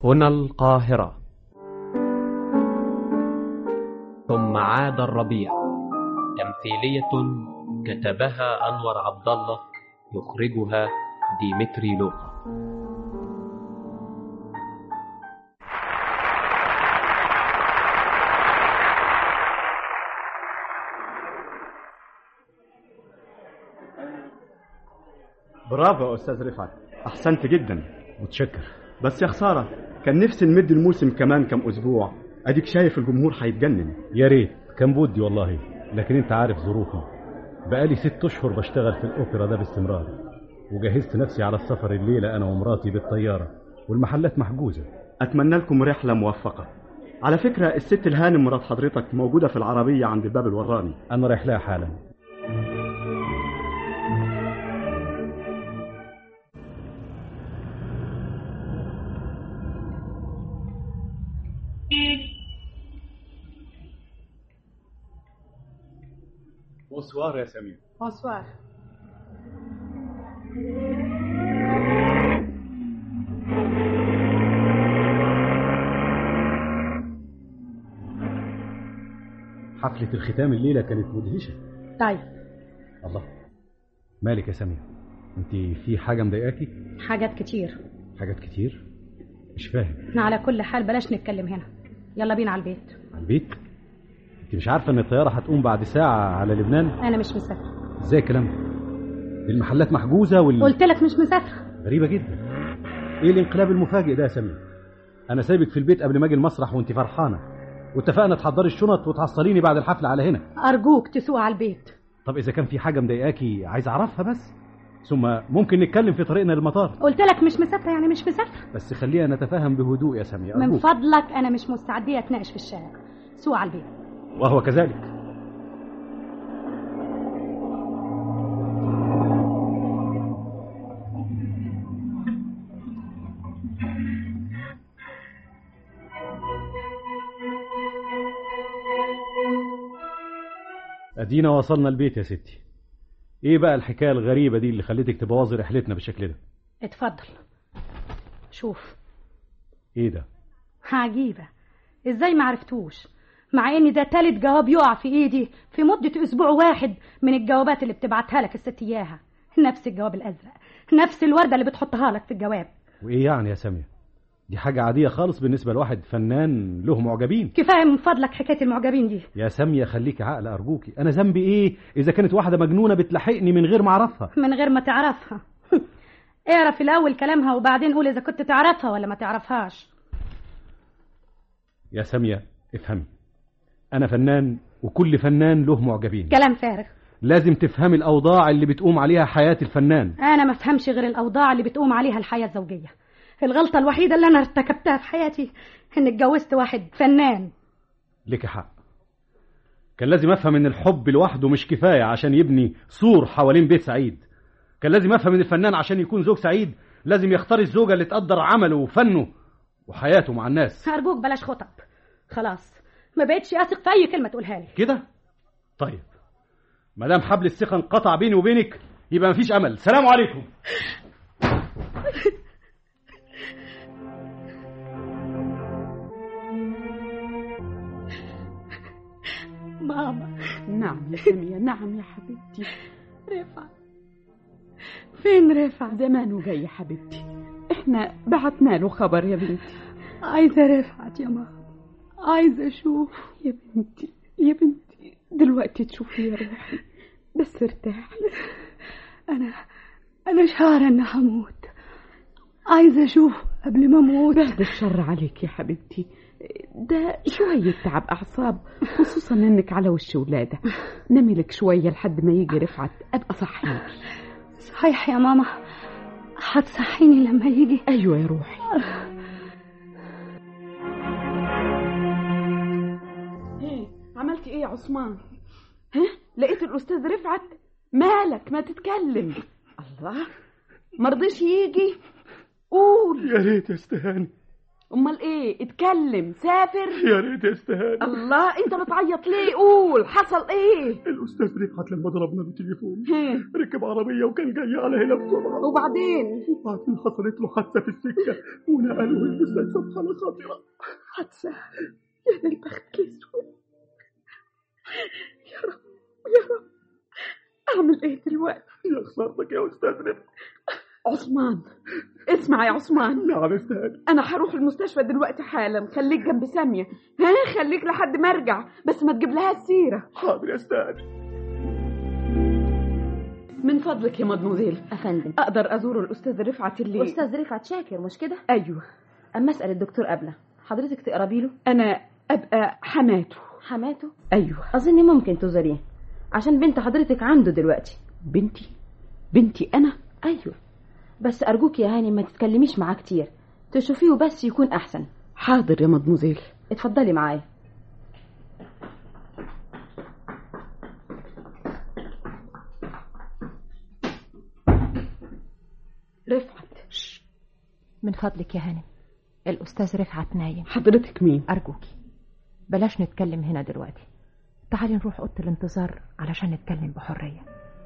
هنا القاهرة ثم عاد الربيع تمثيلية كتبها أنور عبد الله يخرجها ديمتري لوقا برافو يا استاذ رفعت احسنت جدا متشكر بس يا خساره كان نفسي نمد الموسم كمان كم اسبوع اديك شايف الجمهور هيتجنن يا ريت كان بودي والله لكن انت عارف ظروفي بقالي ست اشهر بشتغل في الاوبرا ده باستمرار وجهزت نفسي على السفر الليله انا ومراتي بالطياره والمحلات محجوزه اتمنى لكم رحله موفقه على فكره الست الهانم مرات حضرتك موجوده في العربيه عند باب الوراني انا رايح لها حالا بونسوار يا سمير بونسوار حفله الختام الليله كانت مدهشه طيب الله مالك يا سمير انت في حاجه مضايقاكي حاجات كتير حاجات كتير مش فاهم احنا على كل حال بلاش نتكلم هنا يلا بينا على البيت على البيت انت مش عارفه ان الطياره هتقوم بعد ساعه على لبنان انا مش مسافره ازاي الكلام ده المحلات محجوزه وال قلت لك مش مسافره غريبه جدا ايه الانقلاب المفاجئ ده يا سمير انا سايبك في البيت قبل ما اجي المسرح وانت فرحانه واتفقنا تحضري الشنط وتحصليني بعد الحفله على هنا ارجوك تسوق على البيت طب اذا كان في حاجه مضايقاكي عايز اعرفها بس ثم ممكن نتكلم في طريقنا للمطار قلت لك مش مسافره يعني مش مسافره بس خلينا نتفاهم بهدوء يا سمير من أرجوك. فضلك انا مش مستعديه اتناقش في الشارع سوق على البيت وهو كذلك ادينا وصلنا البيت يا ستي ايه بقى الحكايه الغريبه دي اللي خلتك تبوظي رحلتنا بالشكل ده اتفضل شوف ايه ده عجيبه ازاي ما عرفتوش مع ان ده تالت جواب يقع في ايدي في مده اسبوع واحد من الجوابات اللي بتبعتها لك الست اياها نفس الجواب الازرق نفس الورده اللي بتحطها لك في الجواب وايه يعني يا ساميه دي حاجه عاديه خالص بالنسبه لواحد فنان له معجبين كفايه من فضلك حكايه المعجبين دي يا ساميه خليكي عقل ارجوكي انا ذنبي ايه اذا كانت واحده مجنونه بتلاحقني من غير ما اعرفها من غير ما تعرفها اعرف الاول كلامها وبعدين قول اذا كنت تعرفها ولا ما تعرفهاش يا ساميه افهمي انا فنان وكل فنان له معجبين كلام فارغ لازم تفهمي الاوضاع اللي بتقوم عليها حياه الفنان انا ما افهمش غير الاوضاع اللي بتقوم عليها الحياه الزوجيه الغلطه الوحيده اللي انا ارتكبتها في حياتي ان اتجوزت واحد فنان لك حق كان لازم افهم ان الحب لوحده مش كفايه عشان يبني سور حوالين بيت سعيد كان لازم افهم ان الفنان عشان يكون زوج سعيد لازم يختار الزوجه اللي تقدر عمله وفنه وحياته مع الناس ارجوك بلاش خطب خلاص ما بقتش اثق في اي كلمه تقولها لي كده طيب ما دام حبل الثقه انقطع بيني وبينك يبقى مفيش امل سلام عليكم ماما نعم يا سمية نعم يا حبيبتي رفعت فين رفعت زمانه جاي يا حبيبتي احنا بعتنا له خبر يا بنتي عايزه رفعت يا ماما عايزه اشوف يا بنتي يا بنتي دلوقتي تشوفي يا روحي بس ارتاحي انا انا شعره اني هموت عايزه اشوف قبل ما اموت بعد الشر عليك يا حبيبتي ده شوية تعب أعصاب خصوصا إنك على وش ولادة نامي لك شوية لحد ما يجي رفعت أبقى صحيك صحيح يا ماما هتصحيني لما يجي أيوة يا روحي ايه عملتي ايه يا عثمان ها لقيت الأستاذ رفعت مالك ما تتكلم الله مرضيش يجي قول يا ريت يا استهاني امال ايه اتكلم سافر يا ريت يا استهاني الله انت بتعيط ليه قول حصل ايه الاستاذ رفعت لما ضربنا بالتليفون هم، ركب عربيه وكان جاي على هنا بسرعه وبعدين وبعدين حصلت له حادثه في السكه ونقلوه المستشفى في حاله خطيره حادثة يا ده البخت الاسود يا رب يا رب اعمل ايه دلوقتي يا خسارتك يا استاذ رفعت عثمان اسمع يا عثمان نعم استهاني انا هروح المستشفى دلوقتي حالا خليك جنب ساميه ها خليك لحد ما ارجع بس ما تجيب لها السيره حاضر يا استهاني من فضلك يا مدموزيل أفندم اقدر ازور الاستاذ رفعت اللي أستاذ رفعت شاكر مش كده؟ ايوه أما أسأل الدكتور قبله حضرتك تقربي له انا ابقى حماته حماته ايوه أظن ممكن تزوريه عشان بنت حضرتك عنده دلوقتي بنتي بنتي انا أيوه بس أرجوك يا هاني ما تتكلميش معاه كتير تشوفيه بس يكون أحسن حاضر يا مدموزيل اتفضلي معايا رفعت من فضلك يا هانم الأستاذ رفعت نايم حضرتك مين أرجوكي بلاش نتكلم هنا دلوقتي تعالي نروح أوضة الانتظار علشان نتكلم بحرية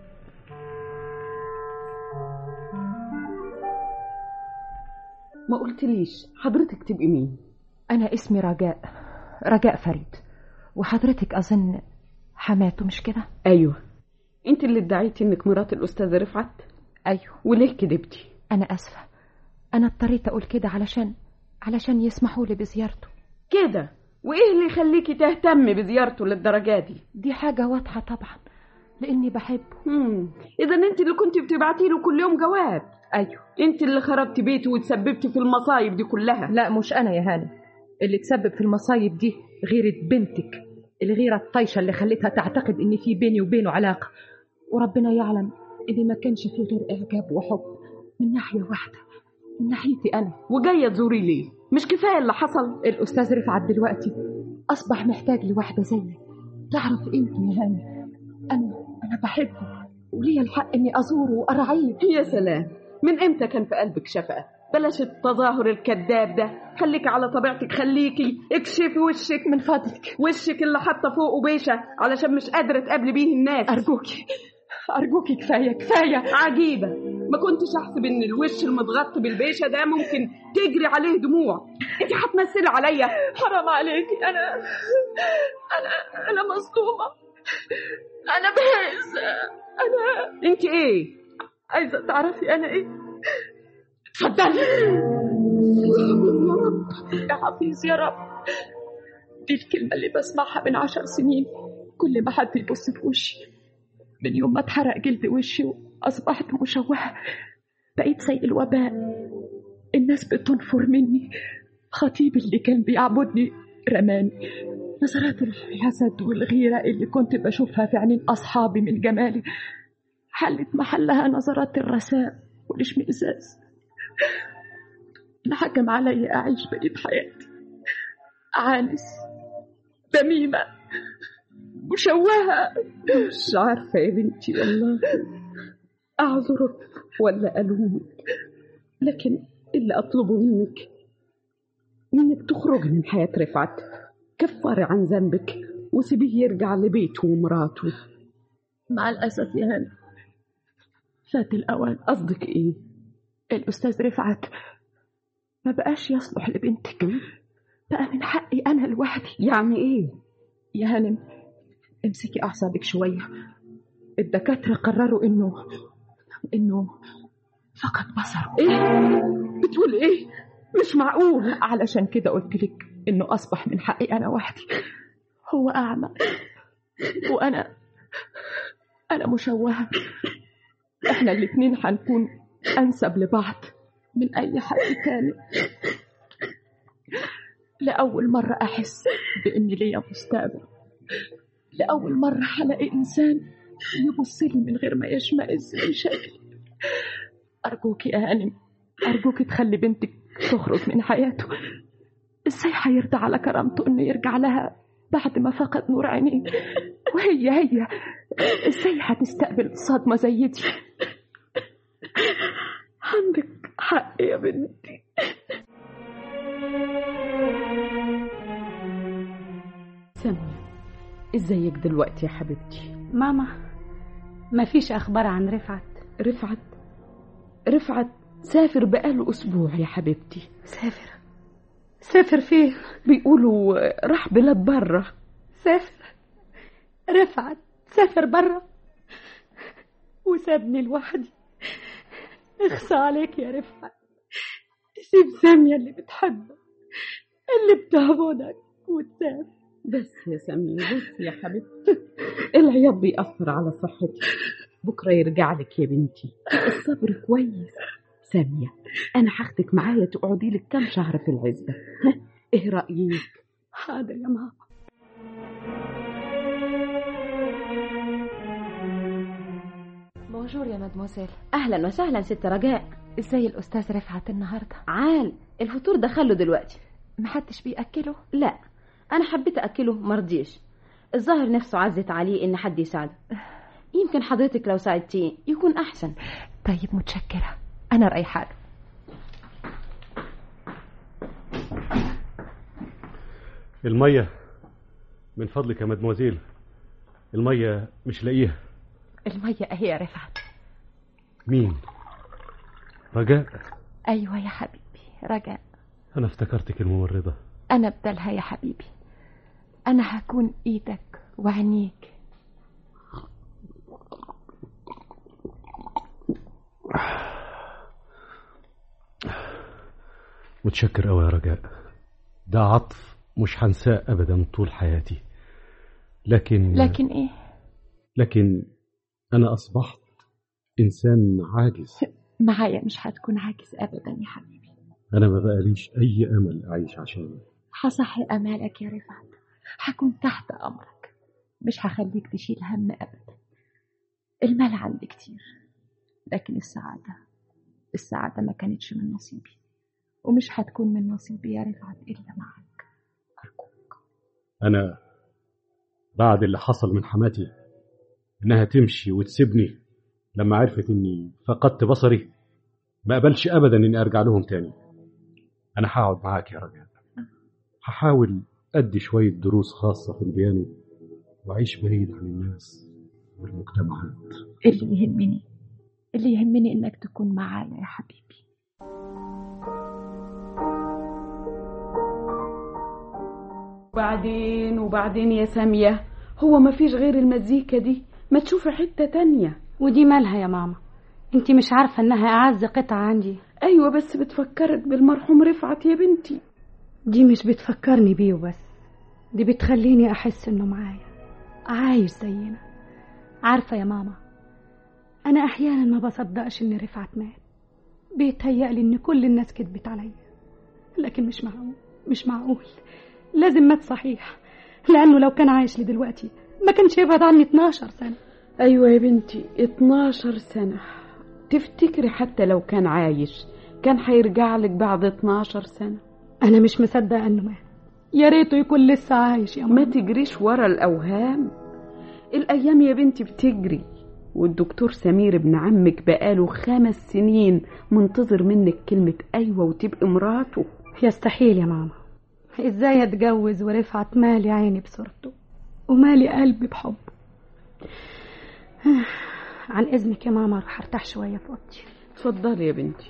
ما قلتليش حضرتك تبقي مين أنا اسمي رجاء رجاء فريد وحضرتك أظن حماته مش كده؟ ايوه انت اللي ادعيتي انك مرات الاستاذ رفعت أيوه وليه كدبتي أنا أسفة أنا اضطريت أقول كده علشان علشان يسمحوا لي بزيارته كده وايه اللي يخليكي تهتمي بزيارته للدرجه دي دي حاجة واضحة طبعا لأني بحبه امم اذا انت اللي كنت بتبعتي له كل يوم جواب أيوه انت اللي خربتي بيته وتسببتي في المصايب دي كلها لا مش أنا يا هانم اللي تسبب في المصايب دي غيرة بنتك الغيرة الطايشة اللي خلتها تعتقد إن في بيني وبينه علاقة وربنا يعلم إن ما كانش في غير إعجاب وحب من ناحية واحدة من ناحيتي أنا وجايه تزوري ليه مش كفايه اللي حصل الأستاذ رفعت دلوقتي أصبح محتاج لواحدة زيي تعرف قيمته يا هانم أنا أنا بحبه وليا الحق إني أزوره وأراعيه يا سلام من امتى كان في قلبك شفقه بلاش التظاهر الكذاب ده خليكي على طبيعتك خليكي اكشفي وشك من فضلك وشك اللي حاطه فوقه بيشه علشان مش قادره تقابلي بيه الناس أرجوكي أرجوكي كفاية كفاية عجيبة ما كنتش أحسب إن الوش المتغطي بالبيشة ده ممكن تجري عليه دموع أنت هتمثلي عليا حرام عليكي أنا أنا أنا مصدومة أنا بهز أنا أنت إيه؟ عايزة تعرفي أنا إيه اتفضلي يا رب يا حفيظ يا رب دي الكلمة اللي بسمعها من عشر سنين كل ما حد يبص في وشي من يوم ما اتحرق جلد وشي وأصبحت مشوهة بقيت زي الوباء الناس بتنفر مني خطيبي اللي كان بيعبدني رماني نظرات الحسد والغيرة اللي كنت بشوفها في عينين أصحابي من جمالي حلت محلها نظرات الرثاء والاشمئزاز أنا حكم علي أعيش بقية حياتي عانس دميمة مشوهة مش عارفة يا بنتي والله أعذرك ولا ألومك لكن اللي أطلبه منك إنك تخرجي من حياة رفعت كفري عن ذنبك وسيبيه يرجع لبيته ومراته مع الأسف يا هاني فات الأوان قصدك إيه؟ الأستاذ رفعت ما بقاش يصلح لبنتك بقى من حقي أنا لوحدي يعني إيه؟ يا هانم امسكي أعصابك شوية الدكاترة قرروا إنه إنه فقد بصره إيه؟ بتقول إيه؟ مش معقول علشان كده قلت لك إنه أصبح من حقي أنا وحدي هو أعمى وأنا أنا مشوهة إحنا الاتنين هنكون أنسب لبعض من أي حد تاني لأول مرة أحس بإن ليا مستقبل لأول مرة هلاقي إنسان يبص لي من غير ما يشمئز من شكلي أرجوكي يا هانم أرجوكي تخلي بنتك تخرج من حياته إزاي هيرضى على كرامته إنه يرجع لها بعد ما فقد نور عينيه وهي هي إزاي هتستقبل صدمة زي دي عندك حق يا بنتي سامية ازيك دلوقتي يا حبيبتي ماما مفيش أخبار عن رفعت رفعت رفعت سافر بقاله أسبوع يا حبيبتي سافر سافر فين بيقولوا راح بلاد بره سافر رفعت سافر برا وسابني لوحدي اخصى عليك يا رفعت تسيب سامية اللي بتحبك اللي بتعبدك وتسافر بس يا سامية بس يا حبيبتي العياط بيأثر على صحتي بكرة يرجع لك يا بنتي الصبر كويس سامية أنا هاخدك معايا تقعدي لك كام شهر في العزبة ها إيه رأيك؟ حاضر يا ماما بونجور يا مدموزيل اهلا وسهلا ست رجاء ازاي الاستاذ رفعت النهارده عال الفطور دخله دلوقتي محدش بياكله لا انا حبيت اكله مرضيش الظاهر نفسه عزت عليه ان حد يساعده يمكن حضرتك لو ساعدتيه يكون احسن طيب متشكره انا رايحه له المية من فضلك يا مدموزيل المية مش لاقيها الميه اهي يا رفعت مين رجاء ايوه يا حبيبي رجاء أنا افتكرتك الممرضة انا بدلها يا حبيبي انا هكون ايدك وعينيك متشكر أوي يا رجاء ده عطف مش هنساه أبدا طول حياتي لكن لكن ايه لكن أنا أصبحت إنسان عاجز معايا مش هتكون عاجز ابدا يا حبيبي أنا ما بقاليش أي أمل أعيش عشانه هصحي امالك يا رفعت هكون تحت امرك مش هخليك تشيل هم ابدا المال عندي كتير لكن السعاده السعاده ما كانتش من نصيبي ومش هتكون من نصيبي يا رفعت الا معك ارجوك أنا بعد اللي حصل من حماتي إنها تمشي وتسيبني لما عرفت إني فقدت بصري ما قبلش أبدا إني أرجع لهم تاني أنا هقعد معاك يا رجاء هحاول أدي شوية دروس خاصة في البيانو وأعيش بعيد عن الناس والمجتمعات اللي يهمني اللي يهمني انك تكون معايا يا حبيبي وبعدين وبعدين يا سامية هو ما فيش غير المزيكا دي ما تشوفي حتة تانية ودي مالها يا ماما انت مش عارفة انها اعز قطعة عندي أيوة بس بتفكرك بالمرحوم رفعت يا بنتي دي مش بتفكرني بيه وبس دي بتخليني احس انه معايا عايش زينا عارفة يا ماما انا احيانا ما بصدقش ان رفعت مات بيتهيألي ان كل الناس كدبت عليا لكن مش معقول مش معقول لازم مات صحيح لانه لو كان عايش لدلوقتي ما كانش يبعد عني 12 سنة أيوة يا بنتي 12 سنة تفتكري حتى لو كان عايش كان هيرجع لك بعد 12 سنة انا مش مصدقة انه مات يا ريته يكون لسه عايش يا ما ماما تجريش ورا الأوهام الأيام يا بنتي بتجري والدكتور سمير ابن عمك بقاله خمس سنين منتظر منك كلمة أيوة وتبقي مراته يستحيل يا ماما ازاي اتجوز ورفعت مالي عيني بصورته ومالي قلبي بحبه عن اذنك يا ماما راح ارتاح شويه في اوضتي اتفضلي يا بنتي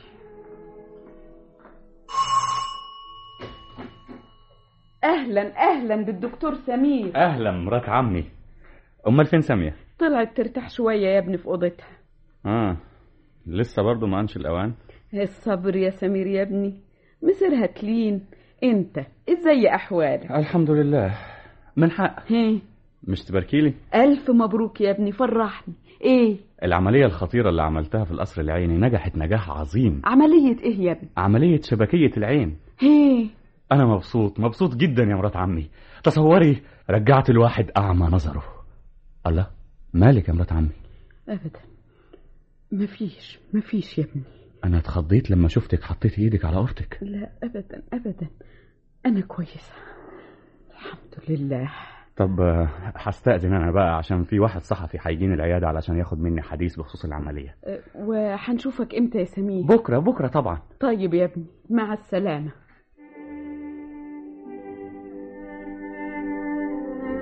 أهلا أهلا بالدكتور سمير اهلا مرات عمي امال فين ساميه طلعت ترتاح شوية يا ابني في أوضتها اه لسه برضو ما عنش الاوان الصبر يا سمير يا ابني مصيرها تلين انت ازاي احوالك الحمد لله من حق هي مش تباركيلي الف مبروك يا ابني فرحني ايه العمليه الخطيره اللي عملتها في القصر العيني نجحت نجاح عظيم عملية ايه يا ابني عمليه شبكيه العين هي انا مبسوط مبسوط جدا يا مرات عمي تصوري رجعت الواحد اعمى نظره الله مالك يا مرات عمي ابدا مفيش مفيش يا ابني انا اتخضيت لما شفتك حطيت ايدك على اختك لا ابدا ابدا انا كويسة الحمد لله طب آه، هستأذن انا بقى عشان في واحد صحفي هيجيني العياده علشان ياخد مني حديث بخصوص العمليه أه، وهنشوفك امتى يا سمير بكره بكره طبعا طيب يا ابني مع السلامة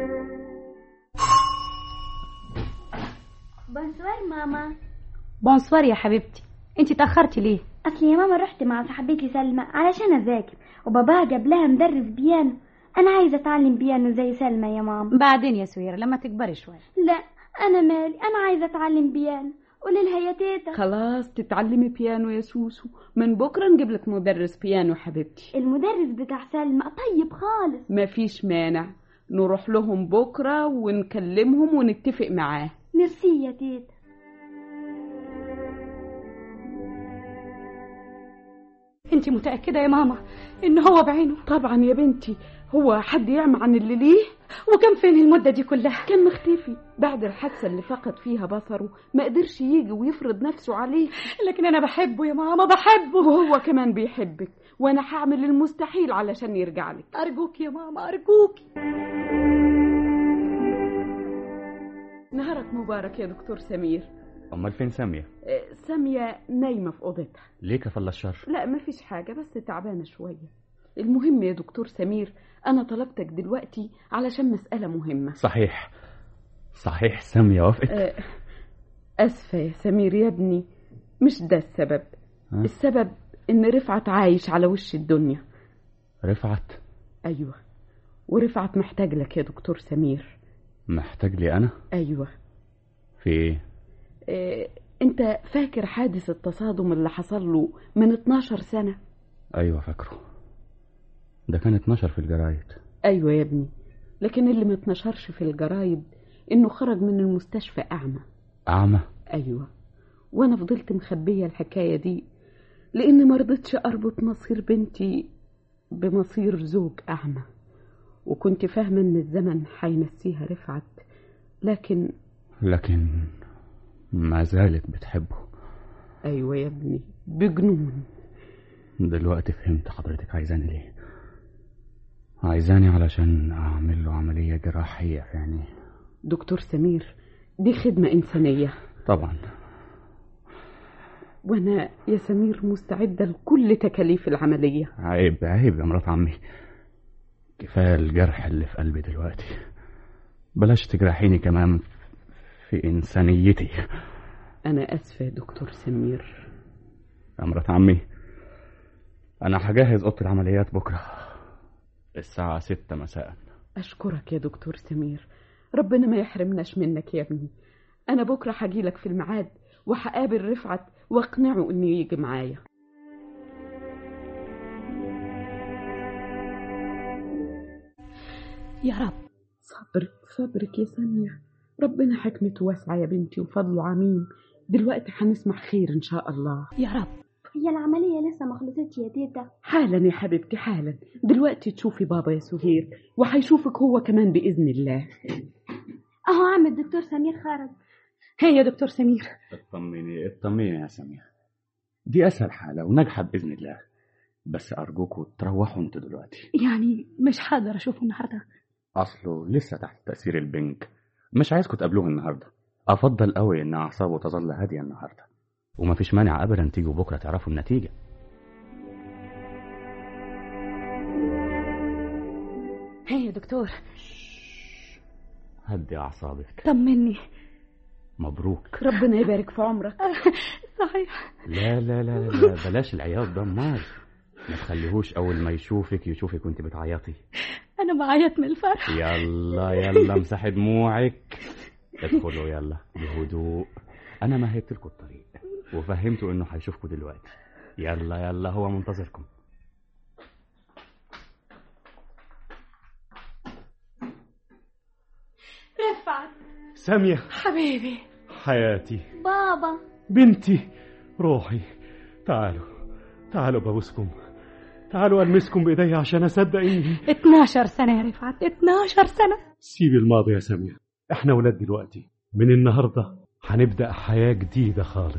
ماما بونسوار يا حبيبتي انت اتاخرتي ليه اصل يا ماما رحت مع صاحبتي سلمى علشان اذاكر وباباها جاب لها مدرس بيانو انا عايزه اتعلم بيانو زي سلمى يا ماما بعدين يا سويرة لما تكبري شويه لا انا مالي انا عايزه اتعلم بيانو قولي لها يا تيتا خلاص تتعلمي بيانو يا سوسو من بكره نجيب لك مدرس بيانو حبيبتي المدرس بتاع سلمى طيب خالص مفيش مانع نروح لهم بكره ونكلمهم ونتفق معاه ميرسي يا تيتا انت متاكده يا ماما ان هو بعينه طبعا يا بنتي هو حد يعمى عن اللي ليه وكان فين المده دي كلها كان مختفي بعد الحادثه اللي فقد فيها بصره ما قدرش يجي ويفرض نفسه عليه لكن انا بحبه يا ماما بحبه وهو كمان بيحبك وانا هعمل المستحيل علشان يرجع لك ارجوك يا ماما ارجوك نهارك مبارك يا دكتور سمير امال فين ساميه آه، ساميه نايمه في اوضتها ليه كفل الشر لا مفيش حاجه بس تعبانه شويه المهم يا دكتور سمير انا طلبتك دلوقتي علشان مساله مهمه صحيح صحيح ساميه وافقت آه، اسفه يا سمير يا ابني مش ده السبب ها؟ السبب ان رفعت عايش على وش الدنيا رفعت ايوه ورفعت محتاج لك يا دكتور سمير محتاج لي انا ايوه في ايه آه، انت فاكر حادث التصادم اللي حصل له من 12 سنه ايوه فاكره ده كان 12 في الجرايد ايوه يا ابني لكن اللي ما اتنشرش في الجرايد انه خرج من المستشفى اعمى اعمى ايوه وانا فضلت مخبيه الحكايه دي لان ما رضيتش اربط مصير بنتي بمصير زوج اعمى وكنت فاهمه ان الزمن هينسيها رفعت لكن لكن ما زالت بتحبه ايوه يا ابني بجنون دلوقتي فهمت حضرتك عايزاني ليه عايزاني علشان اعمل له عمليه جراحيه يعني دكتور سمير دي خدمه انسانيه طبعا وانا يا سمير مستعده لكل تكاليف العمليه عيب عيب يا مرات عمي كفايه الجرح اللي في قلبي دلوقتي بلاش تجرحيني كمان في انسانيتي انا اسفه يا دكتور سمير يا مرات عمي انا هجهز اوضه العمليات بكره الساعه ستة مساء اشكرك يا دكتور سمير ربنا ما يحرمناش منك يا ابني انا بكره هجيلك في الميعاد وهقابل رفعت واقنعه انه يجي معايا يا رب صبرك صبرك يا سامية ربنا حكمته واسعة يا بنتي وفضله عميم دلوقتي هنسمع خير ان شاء الله يا رب هي العمليه لسه ما خلصتش يا تيتا حالا يا حبيبتي حالا دلوقتي تشوفي بابا يا سهير وهيشوفك هو كمان بإذن الله اهو عم الدكتور سمير خرج هي يا دكتور سمير اطمني اطمني يا سمير دي اسهل حاله وناجحه باذن الله بس ارجوكوا تروحوا انتوا دلوقتي يعني مش هقدر اشوفه النهارده اصله لسه تحت تاثير البنك مش عايزكم تقابلوه النهارده افضل قوي ان اعصابه تظل هاديه النهارده ومفيش مانع ابدا تيجوا بكره تعرفوا النتيجه هي يا دكتور هدي اعصابك طمني مبروك ربنا يبارك في عمرك صحيح لا لا لا لا, لا بلاش العياط ده النار ما تخليهوش اول ما يشوفك يشوفك وانت بتعيطي انا بعيط من الفرح يلا يلا امسحي دموعك ادخلوا يلا بهدوء انا مهدت لكم الطريق وفهمته انه هيشوفكم دلوقتي يلا يلا هو منتظركم رفعت سامية حبيبي حياتي بابا بنتي روحي تعالوا تعالوا ببوسكم تعالوا ألمسكم بإيدي عشان أصدق إني 12 سنة يا رفعت 12 سنة سيبي الماضي يا سامية إحنا ولاد دلوقتي من النهاردة هنبدأ حياة جديدة خالص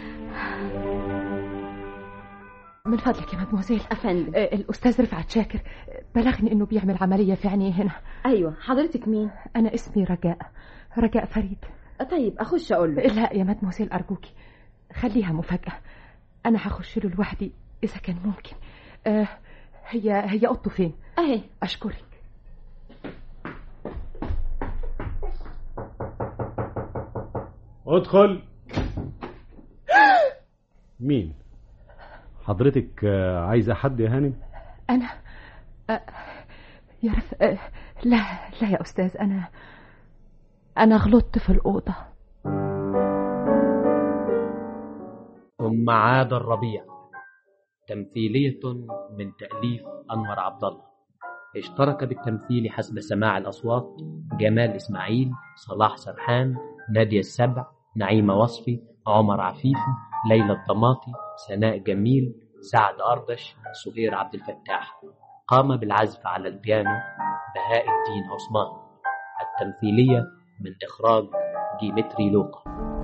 من فضلك يا مدموزيل افندم آه، الأستاذ رفعت شاكر آه، بلغني إنه بيعمل عملية في عينيه هنا ايوه حضرتك مين أنا اسمي رجاء رجاء فريد طيب اخش اقول له لا يا مدموزيل أرجوكي خليها مفاجأة أنا هخش له لوحدي إذا كان ممكن آه هي هي أوضته فين؟ اهي أشكرك ادخل مين حضرتك آه، عايزة حد يا هانم أنا أ... يا رف... أ... لا لا يا أستاذ أنا أنا غلطت في الأوضة ثم عاد الربيع تمثيلية من تأليف أنور عبد الله اشترك بالتمثيل حسب سماع الأصوات جمال إسماعيل صلاح سرحان نادية السبع نعيمة وصفي عمر عفيفي ليلى الضماطي سناء جميل سعد أردش سهير عبد الفتاح قام بالعزف على البيانو بهاء الدين عثمان التمثيلية من إخراج ديمتري لوقا